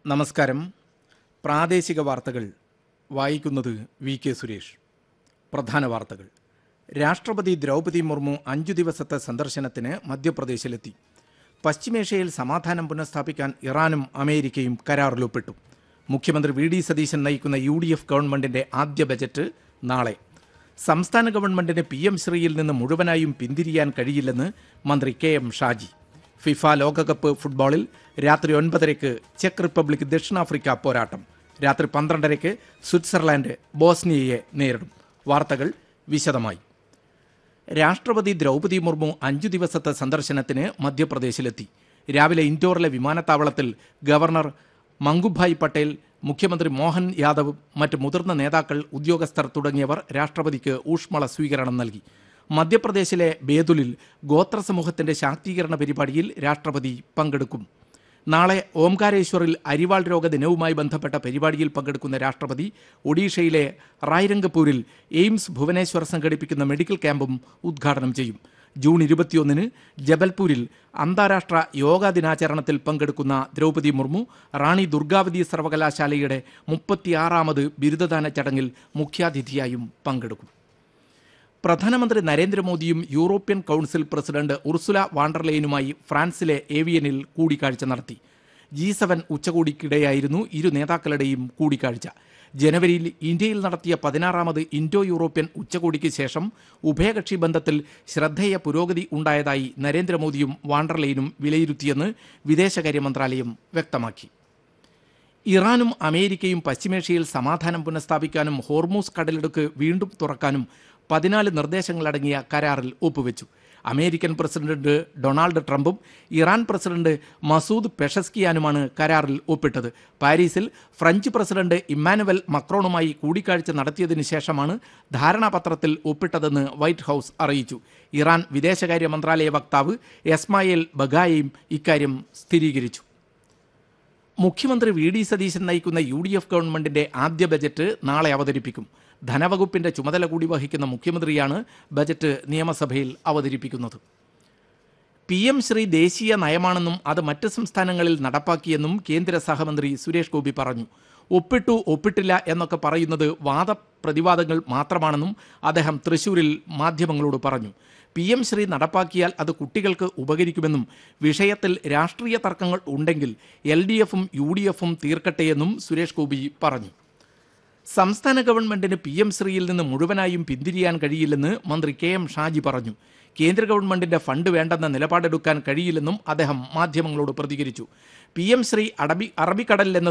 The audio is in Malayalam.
നമസ്കാരം പ്രാദേശിക വാർത്തകൾ വായിക്കുന്നത് വി കെ സുരേഷ് പ്രധാന വാർത്തകൾ രാഷ്ട്രപതി ദ്രൗപദി മുർമു അഞ്ചു ദിവസത്തെ സന്ദർശനത്തിന് മധ്യപ്രദേശിലെത്തി പശ്ചിമേഷ്യയിൽ സമാധാനം പുനഃസ്ഥാപിക്കാൻ ഇറാനും അമേരിക്കയും കരാറിലൊപ്പിട്ടു മുഖ്യമന്ത്രി വി ഡി സതീശൻ നയിക്കുന്ന യു ഡി എഫ് ഗവൺമെന്റിന്റെ ആദ്യ ബജറ്റ് നാളെ സംസ്ഥാന ഗവൺമെന്റിന് പി എം ശ്രീയിൽ നിന്ന് മുഴുവനായും പിന്തിരിയാൻ കഴിയില്ലെന്ന് മന്ത്രി കെ എം ഷാജി ഫിഫ ലോകകപ്പ് ഫുട്ബോളിൽ രാത്രി ഒൻപതരയ്ക്ക് ചെക്ക് റിപ്പബ്ലിക് ദക്ഷിണാഫ്രിക്ക പോരാട്ടം രാത്രി പന്ത്രണ്ടരയ്ക്ക് സ്വിറ്റ്സർലാൻഡ് ബോസ്നിയയെ നേരിടും വാർത്തകൾ വിശദമായി രാഷ്ട്രപതി ദ്രൗപദി മുർമു അഞ്ചു ദിവസത്തെ സന്ദർശനത്തിന് മധ്യപ്രദേശിലെത്തി രാവിലെ ഇൻഡോറിലെ വിമാനത്താവളത്തിൽ ഗവർണർ മംഗുഭായ് പട്ടേൽ മുഖ്യമന്ത്രി മോഹൻ യാദവ് മറ്റ് മുതിർന്ന നേതാക്കൾ ഉദ്യോഗസ്ഥർ തുടങ്ങിയവർ രാഷ്ട്രപതിക്ക് ഊഷ്മള സ്വീകരണം നൽകി മധ്യപ്രദേശിലെ ബേതുലിൽ ഗോത്ര സമൂഹത്തിന്റെ ശാക്തീകരണ പരിപാടിയിൽ രാഷ്ട്രപതി പങ്കെടുക്കും നാളെ ഓംകാരേശ്വറിൽ അരിവാൾ രോഗ ദിനവുമായി ബന്ധപ്പെട്ട പരിപാടിയിൽ പങ്കെടുക്കുന്ന രാഷ്ട്രപതി ഒഡീഷയിലെ റായ്രംഗപൂരിൽ എയിംസ് ഭുവനേശ്വർ സംഘടിപ്പിക്കുന്ന മെഡിക്കൽ ക്യാമ്പും ഉദ്ഘാടനം ചെയ്യും ജൂൺ ഇരുപത്തിയൊന്നിന് ജബൽപൂരിൽ അന്താരാഷ്ട്ര യോഗാ ദിനാചരണത്തിൽ പങ്കെടുക്കുന്ന ദ്രൗപദി മുർമു റാണി ദുർഗാവതി സർവകലാശാലയുടെ മുപ്പത്തിയാറാമത് ബിരുദദാന ചടങ്ങിൽ മുഖ്യാതിഥിയായും പങ്കെടുക്കും പ്രധാനമന്ത്രി നരേന്ദ്രമോദിയും യൂറോപ്യൻ കൗൺസിൽ പ്രസിഡന്റ് ഉർസുല വാണ്ടർലെയിനുമായി ഫ്രാൻസിലെ ഏവിയനിൽ കൂടിക്കാഴ്ച നടത്തി ജി സെവൻ ഉച്ചകോടിക്കിടെയായിരുന്നു ഇരു നേതാക്കളുടെയും കൂടിക്കാഴ്ച ജനുവരിയിൽ ഇന്ത്യയിൽ നടത്തിയ പതിനാറാമത് ഇൻഡോ യൂറോപ്യൻ ഉച്ചകോടിക്ക് ശേഷം ഉഭയകക്ഷി ബന്ധത്തിൽ ശ്രദ്ധേയ പുരോഗതി ഉണ്ടായതായി നരേന്ദ്രമോദിയും വാണ്ടർലെയിനും വിലയിരുത്തിയെന്ന് വിദേശകാര്യ മന്ത്രാലയം വ്യക്തമാക്കി ഇറാനും അമേരിക്കയും പശ്ചിമേഷ്യയിൽ സമാധാനം പുനഃസ്ഥാപിക്കാനും ഹോർമൂസ് കടലിടുക്ക് വീണ്ടും തുറക്കാനും പതിനാല് നിർദ്ദേശങ്ങളടങ്ങിയ കരാറിൽ ഒപ്പുവെച്ചു അമേരിക്കൻ പ്രസിഡന്റ് ഡൊണാൾഡ് ട്രംപും ഇറാൻ പ്രസിഡന്റ് മസൂദ് പെഷസ്കിയാനുമാണ് കരാറിൽ ഒപ്പിട്ടത് പാരീസിൽ ഫ്രഞ്ച് പ്രസിഡന്റ് ഇമ്മാനുവൽ മക്രോണുമായി കൂടിക്കാഴ്ച നടത്തിയതിനു ശേഷമാണ് ധാരണാപത്രത്തിൽ ഒപ്പിട്ടതെന്ന് വൈറ്റ് ഹൌസ് അറിയിച്ചു ഇറാൻ വിദേശകാര്യ മന്ത്രാലയ വക്താവ് എസ്മായേൽ ബഗായയും ഇക്കാര്യം സ്ഥിരീകരിച്ചു മുഖ്യമന്ത്രി വി ഡി സതീശൻ നയിക്കുന്ന യു ഡി എഫ് ഗവൺമെന്റിന്റെ ആദ്യ ബജറ്റ് നാളെ അവതരിപ്പിക്കും ധനവകുപ്പിന്റെ ചുമതല കൂടി വഹിക്കുന്ന മുഖ്യമന്ത്രിയാണ് ബജറ്റ് നിയമസഭയിൽ അവതരിപ്പിക്കുന്നത് പി എം ശ്രീ ദേശീയ നയമാണെന്നും അത് മറ്റ് സംസ്ഥാനങ്ങളിൽ നടപ്പാക്കിയെന്നും കേന്ദ്ര സഹമന്ത്രി സുരേഷ് ഗോപി പറഞ്ഞു ഒപ്പിട്ടു ഒപ്പിട്ടില്ല എന്നൊക്കെ പറയുന്നത് വാദപ്രതിവാദങ്ങൾ മാത്രമാണെന്നും അദ്ദേഹം തൃശൂരിൽ മാധ്യമങ്ങളോട് പറഞ്ഞു പി എം ശ്രീ നടപ്പാക്കിയാൽ അത് കുട്ടികൾക്ക് ഉപകരിക്കുമെന്നും വിഷയത്തിൽ രാഷ്ട്രീയ തർക്കങ്ങൾ ഉണ്ടെങ്കിൽ എൽ ഡി എഫും യു ഡി എഫും തീർക്കട്ടെയെന്നും സുരേഷ് ഗോപി പറഞ്ഞു സംസ്ഥാന ഗവൺമെന്റിന് പി എം ശ്രീയിൽ നിന്ന് മുഴുവനായും പിന്തിരിയാൻ കഴിയില്ലെന്ന് മന്ത്രി കെ എം ഷാജി പറഞ്ഞു കേന്ദ്ര ഗവൺമെന്റിന്റെ ഫണ്ട് വേണ്ടെന്ന നിലപാടെടുക്കാൻ കഴിയില്ലെന്നും അദ്ദേഹം മാധ്യമങ്ങളോട് പ്രതികരിച്ചു പി എം ശ്രീ അറബി അറബിക്കടലിൽ എന്നത്